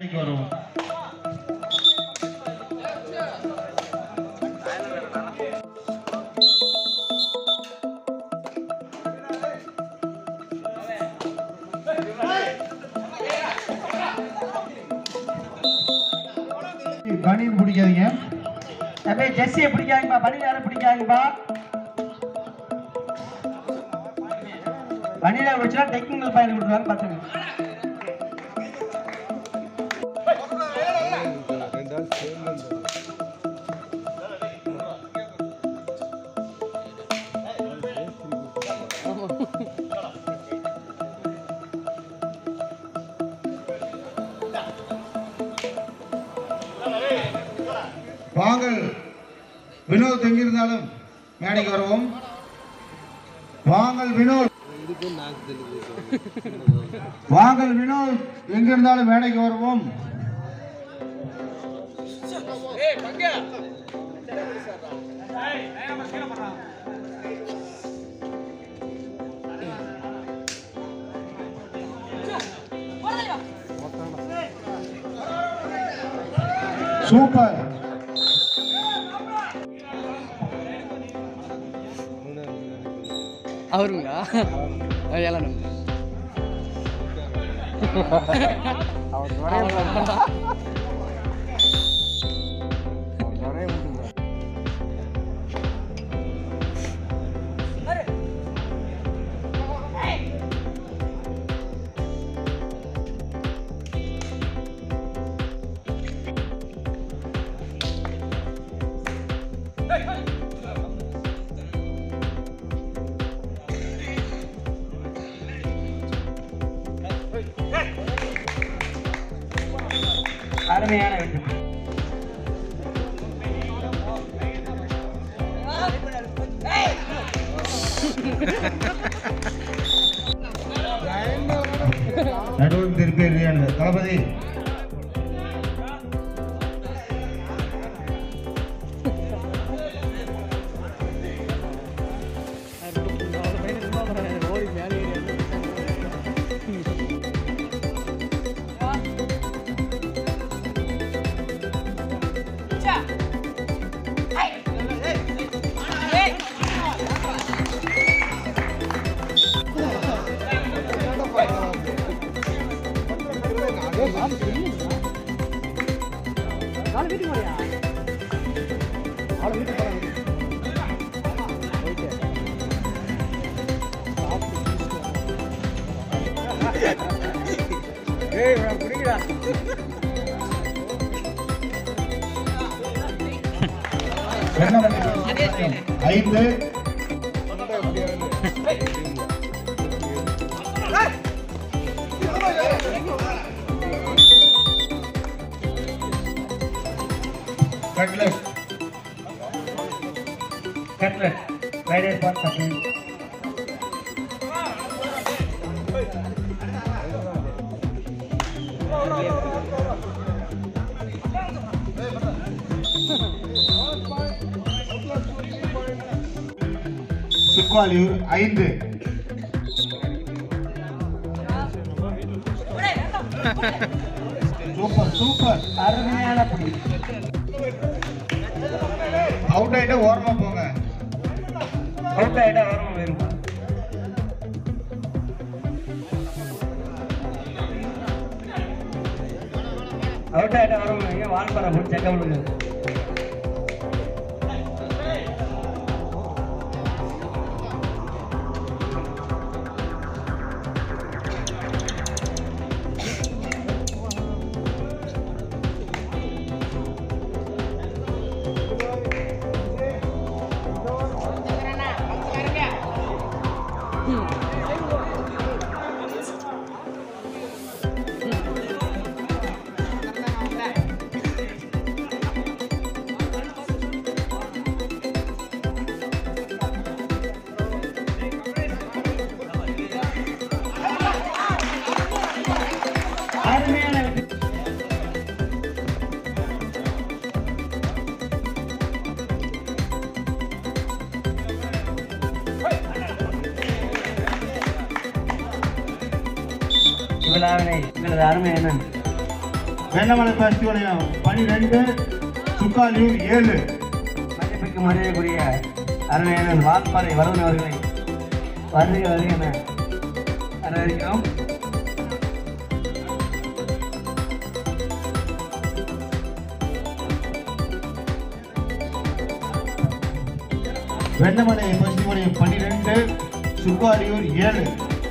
வருவோம் பனியன் பிடிக்காதீங்க அப்படியே ஜெர்சியை பிடிக்காங்கப்பா பனியில் யாரும் பிடிக்காங்கப்பா பனியில் வச்சுனா டெக்னிக்கல் பயன் கொடுக்குறாங்க பார்த்துங்க வாங்கள் வினோத் எங்கிருந்தாலும் மேடைக்கு வருவோம் வாங்கள் வினோத் வாங்கள் வினோத் எங்கிருந்தாலும் மேடைக்கு வருவோம் சூப்பர் அவருங்களா ஏழனும் அருமையான வெற்றி நடுவில் திருப்பி எறியாண்டு தளபதி ஓடி மேலே நாலு வீட்டுக்கு போறியா நாலு வீட்டுக்கு போறேன் ஓகே ஏய் நான் குடிக்கிறா ஐந்து cutlet cutlet Friday part cutlet சுக்வாலியூர் ஐந்து சூப்பர் சூப்பர் அருமையான புடி அவுட் ஆயிட்டா ஓரமா போங்க அவுட் ஆகிட்டா வரணும் வேணும் அவுட் ஆகிட்டா வரணும் எங்க வான்பரை போட்டு செக்க விடுங்க அருமையான வெற்றி விழாவினை எங்களது அருமை என்ன வெண்ணமலை பஸ்திவளையம் பனிரெண்டு சுக்காலியூர் ஏழு மதிப்புக்கு மரியாதைக்குரிய அருணையன் வால்பாறை வருண் அவர்களை வருக வருக என வரவேற்கிறோம் வெண்ணமலை பஸ்திவளையம் பனிரெண்டு சுக்காலியூர் ஏழு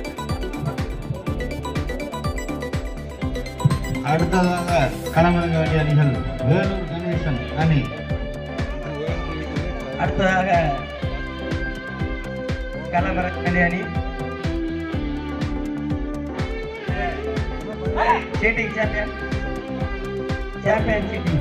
அடுத்ததாக களமிறங்க வேண்டிய அணிகள் வேலூர் கணேசன் அணி அடுத்ததாக களமர Kalyani seating champion champion seating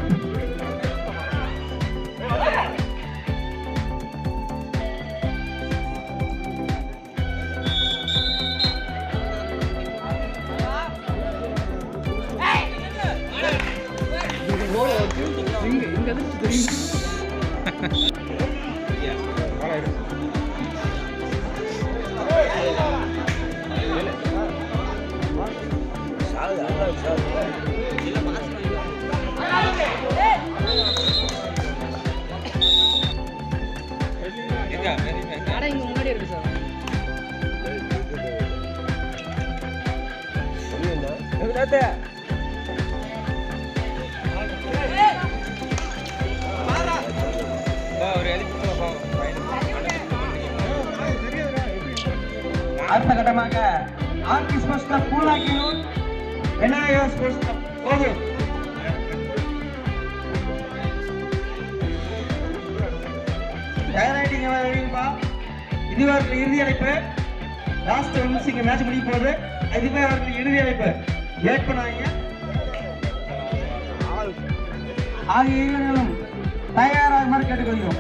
கடை இங்க முன்னாடி இருக்கு சார் அடுத்த கட்டமாக ஆர்கி ஸ்போர்ட்ஸ் கிளப் பூலாக்கியூர் விநாயகர் ஸ்போர்ட்ஸ் கிளப் கோவில் தயாராயிட்டீங்க வரீங்கப்பா இது அவர்கள் இறுதி அழைப்பு லாஸ்ட் ஒன்ஸ் இங்க மேட்ச் முடிய போகுது இதுவே அவர்கள் இறுதி அழைப்பு லேட் பண்ணாங்க ஆகிய இருவர்களும் தயாராகுமாறு கேட்டுக்கொள்கிறோம்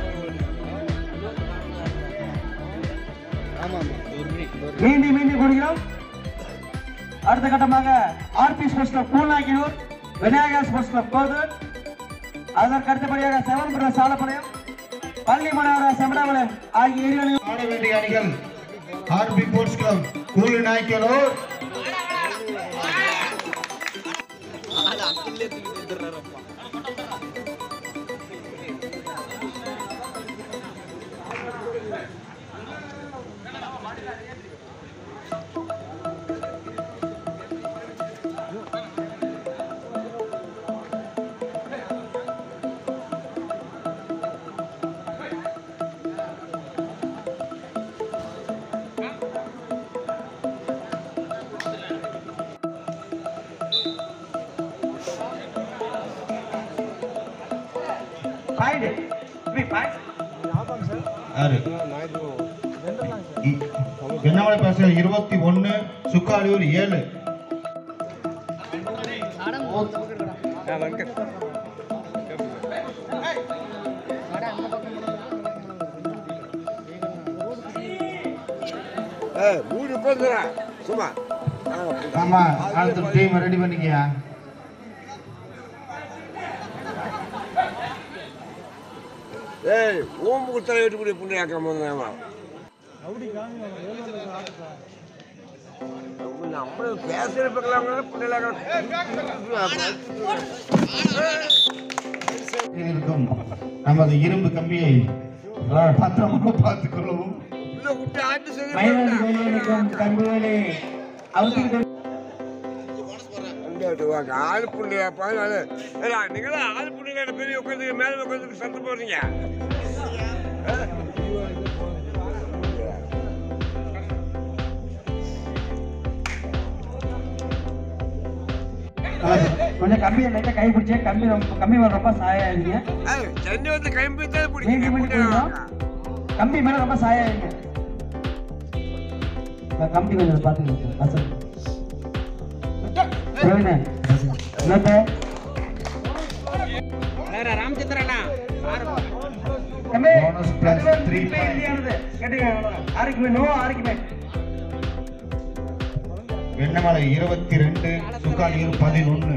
மீண்டும் மீண்டும் கூறுகிறோம் அடுத்த கட்டமாக ஆர்பி ஸ்போர்ட்ஸ் கிளப் பூநாக்கினூர் விநாயகர் ஸ்போர்ட்ஸ் கிளப் கோதூர் அதற்கு அடுத்தபடியாக செவன்புர சாலப்பாளையம் பள்ளி மனோகர செமடாபாளையம் ஆகிய இரு அணிகள் ஆட வேண்டிய அணிகள் ஆர்பி ஸ்போர்ட்ஸ் கிளப் கூலி நாய்க்கலூர் பாயிண்ட் இப்படி பாயிண்ட் யாரு இ- வெண்ணமலை பஸ்திவளையம் இருபத்தி ஒன்னு சுக்காலியூர் ஏழு கடை மூணு பக்கம் இருக்குடா கடை அந்த பக்கம் மூணு பேர் சும்மா ஆமா அடுத்த டீம் ரெடி பண்ணிக்கியா ஏய் ஓம்புக்கு தலை வெட்டி கூடிய புண்ணியாக்கம் போதுமா நம்ம பேசுற பக்கம் இருக்கும் நமது இரும்பு கம்பியை பத்திரமாக பார்த்துக் கொள்ளவும் விட்டு ஆட்டு மைதான வேலையளிக்கும் கம்புகளே அவசியம் ஆள் புண்ணியா பாரு நீங்களா ஆள் புண்ணிய பெரிய உட்காந்து மேல உட்காந்து சத்தம் போடுறீங்க கொஞ்சம் கம்பி லைட்டா கை பிடிச்சே கம்பி ரொம்ப கம்பி மேல ரொம்ப சாயாதீங்க ஏய், சென்னை வந்து கைம்பி தான் மீண்டும் பிடிக்கும் மீண்டும் போயிடும் கம்பி மேல ரொம்ப சாயாதீங்க இந்த கம்பி கொஞ்சம் பாத்துக்கங்க அசல் பிரவீனே என்னத்த தம்பி, Bonus plus அது வந்து three இப்ப இறுதியானது. கேட்டுக்கங்க, அவ்வளவுதான். Argument, no argument. வெண்ணமலை இருபத்தி ரெண்டு சுக்காலியூர் பதினொன்னு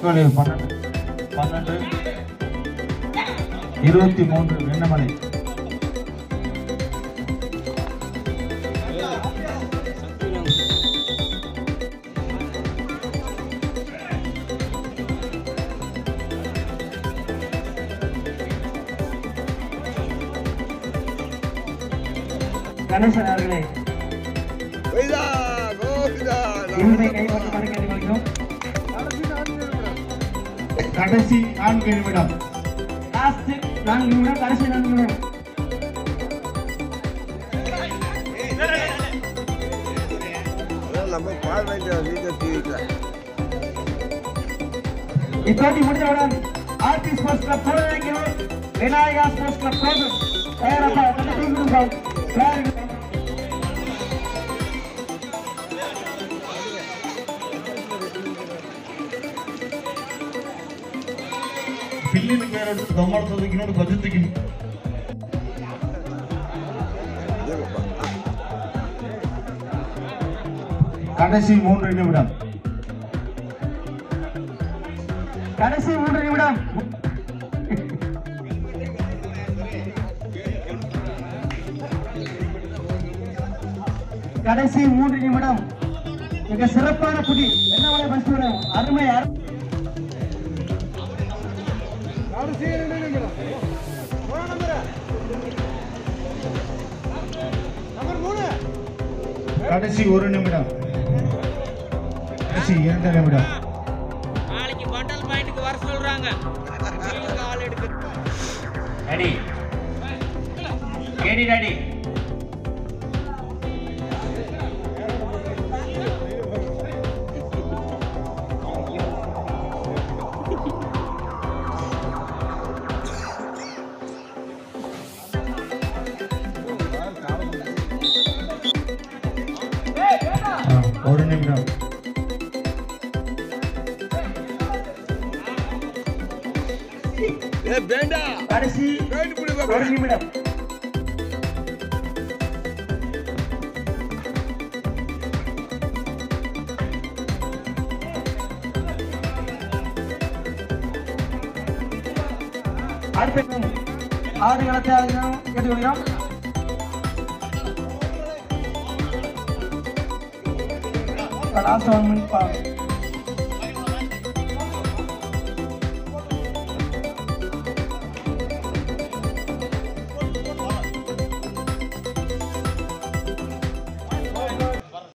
கோழி பன்னெண்டு பன்னெண்டு இருபத்தி மூன்று வெண்ணமலை கணேசன் அவர்களே கோவிந்தா, கோவிந்தா. இறுதி கைப்பற்றுமாறு கேட்டுக்கொள்கிறோம் கடைசி நான்கு நிமிடம் லாஸ்ட் நான்கு நிமிடம் கடைசி நான்கு நிமிடம் அதான் நம்ம பார்வையிட்ட வீட்டை தீவிக்கல. இப்போட்டி முடிந்தவுடன் R D sports club Puranayakkanur Vinayaga sports club Kothur தயாரப்பா தம்பி தூக்கிடுங்க தயாரிங்க పిల్లిని పేరు దొమ్మడు చదివినోడు బతుకి கடைசி மூன்று நிமிடம் கடைசி மூன்று நிமிடம் கடைசி மூன்று நிமிடம் மிக சிறப்பான புடி என்ன வரை பஸ் அருமை அரு- கடைசி ரெண்டு நிமிடம் போன நம்பர் நம்பர் மூணு கடைசி ஒரு நிமிடம் கடைசி இரண்டு நிமிடம் நாளைக்கு பண்டல் பாயிண்ட்க்கு வர சொல்றாங்க வீலுக்கு ஆள் எடுக்க ரெடி ரெடி ரெடி ஆ, ஒரு நிமிடம் ஏ, பேண்டா. கடைசி கைட்டு பிடி ஒரு பாப்பா. நிமிடம் அடுத்த ஆடு களத்தை கேட்டுக்கொள்கிறோம் லாஸ்ட் ஒன் மினிட்